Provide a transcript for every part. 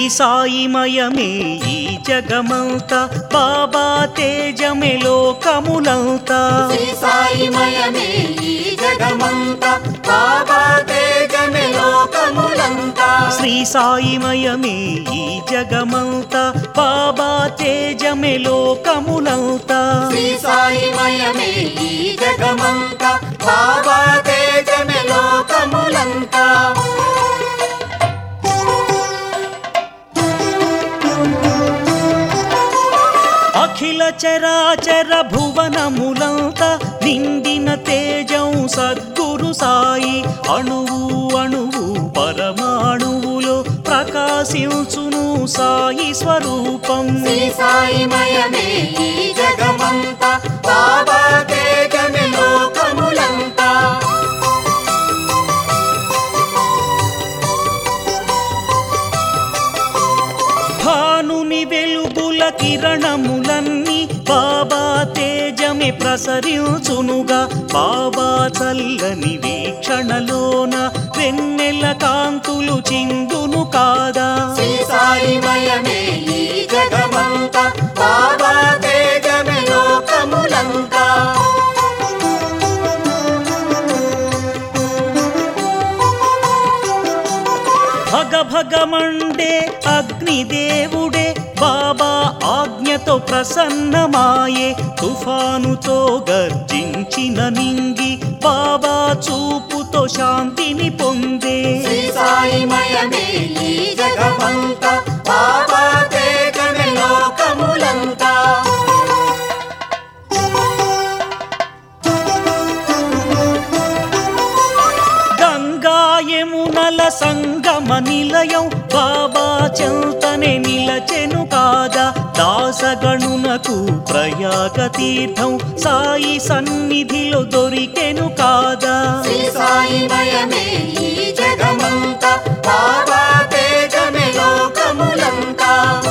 సాయిమయమే ఈ జగమంతా బాబా తేజమే లోకములంతా శ్రీ సాయిమయమే ఈ జగమంతా బాబా తేజమే లోకములంతా శ్రీ సాయిమయమే ఈ జగమంతా బాబా తేజమే లోకములంతా శ్రీ సాయిమయమే ఈ జగమంతా బాబా తేజమే లోకములంతా అఖిల చరాచర భువనములంతా నిండిన తేజం సద్గురు సాయి అణువు అణువు పరమాణువులో ప్రకాశించును సాయి స్వరూపం శ్రీ సాయిమయమే ఈ జగమంతా బాబా తేజమే లోకములంతా భానుని వెలుగుల కిరణములన్నీ బాబా తేజమే ప్రసరించునుగా బాబా చల్లని వీక్షణలోన వెన్నెల కాంతులు చిందును కాదా శ్రీ సాయిమయమే ఈ జగమంతా బాబా తేజమే లోకములంతా భగ భగమండే అగ్నిదేవుడే బాబా ఆజ్ఞతో ప్రసన్నమాయే తుఫానుతో గర్జించిన నింగి బాబా చూపుతో శాంతిని పొందే శ్రీ సాయిమయమే ఈ జగమంతా బాబా తేజమే లోకములంతా గంగా యమునల సంగమ నిలయం బాబా చెంతనే నిలచెను కాదా దాసగణునకు ప్రయాగ తీర్థం సాయి సన్నిధిలో దొరికెను కాదా శ్రీ సాయిమయమే ఈ జగమంతా బాబా తేజమే లోకములంతా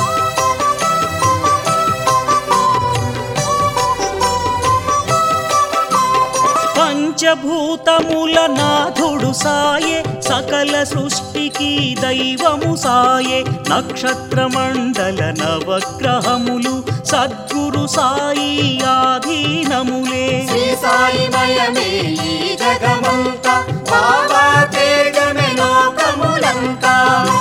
పంచభూతముల నాథుడు సాయే సకల సృష్టికి దైవము సాయే నక్షత్ర మండల నవగ్రహములు సద్గురు సాయి ఆధీనములే శ్రీ సాయిమయమే ఈ జగమంతా బాబా తేజమే లోకములంతా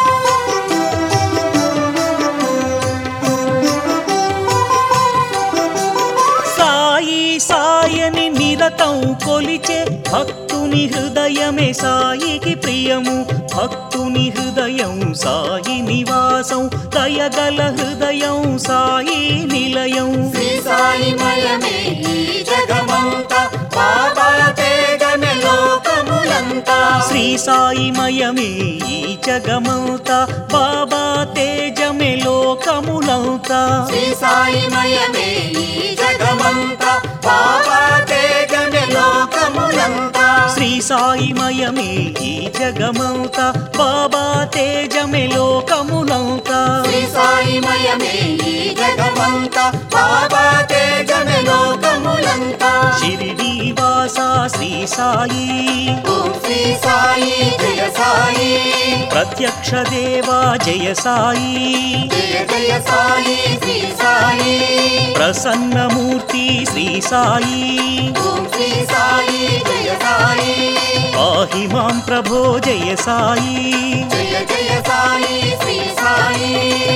సాయి సాయని నిరతం కొలిచే భక్తుని హృదయమే సాయికి ప్రియము భక్తుని హృదయం సాయి నివాసం దయగల హృదయం సాయి నిలయం శ్రీ సాయిమయమే ఈ జగమంతా బాబా తేజమే లోకములంతా శ్రీ సాయిమయమే ఈ జగమంతా బాబా తేజమే లోకములంతా శ్రీ సాయిమయమే ఈ జగమంతా బాబా తేజమే లోకములంతా శ్రీ సాయిమయమే ఈ జగమంతా బాబా తేజమే లోకములంతా శ్రీ సాయిమయమే ఈ జగమంతా బాబా తేజమే లోకములంతా షిరిడి వాసా శ్రీ సాయి ఓం శ్రీ సాయి జయ సాయి ప్రత్యక్ష దేవా జయ సాయి జయ జయ సాయి శ్రీ సాయి ప్రసన్నమూర్తి శ్రీ సాయి ఓం శ్రీ సాయి జయ సాయి పాహి మాం ప్రభో జయ సాయి జయ జయ సాయి శ్రీ సాయి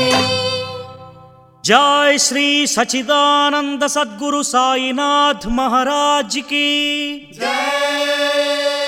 జై శ్రీ సచిదానంద సద్గురు సాయినాథ్ మహారాజ్ కి జయ